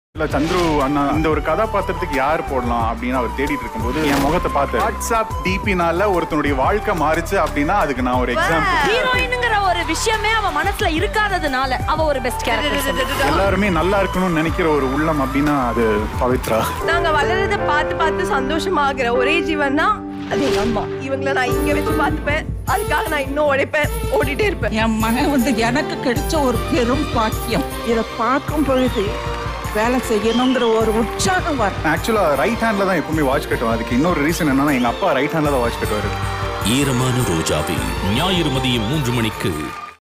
இல்ல சந்துரு அண்ணா இந்த ஒரு கதாபாத்திரத்துக்கு யார் போடலாம் அப்படின்னு அவர் தேடிட்டு இருக்கும்போது என் முகத்தை பார்த்து வாட்ஸ்அப் டிபினால ஒருத்தனுடைய வாழ்க்கை மாறுச்சு அப்படின்னா அதுக்கு நான் ஒரு எக்ஸாம்பிள் ஹீரோயினுங்கிற ஒரு விஷயமே அவ மனசுல இருக்காததுனால அவ ஒரு பெஸ்ட் கேரக்டர் எல்லாருமே நல்லா இருக்கணும்னு நினைக்கிற ஒரு உள்ளம் அப்படின்னா அது பவித்ரா நாங்க வளர்றத பார்த்து பார்த்து சந்தோஷமாகிற ஒரே ஜீவன் தான் அது எங்க அம்மா இவங்கள நான் இங்க வச்சு பார்த்துப்பேன் அதுக்காக நான் இன்னும் உழைப்பேன் ஓடிட்டே இருப்பேன் என் மகன் வந்து எனக்கு கிடைச்ச ஒரு பெரும் பாக்கியம் இதை பார்க்கும் பொழுது வேலை செய்யணுங்கிற ஒரு உற்சாகம் வரும் ஆக்சுவலா ரைட் ஹேண்ட்ல தான் எப்பவுமே வாட்ச் கட்டுவேன் அதுக்கு இன்னொரு ரீசன் என்னன்னா எங்க அப்பா ரைட் ஹேண்ட்ல தான் வாட்ச் கட்டுவாரு ஈரமான ரோஜாவில் ஞாயிறு மதியம் மூன்று மணிக்கு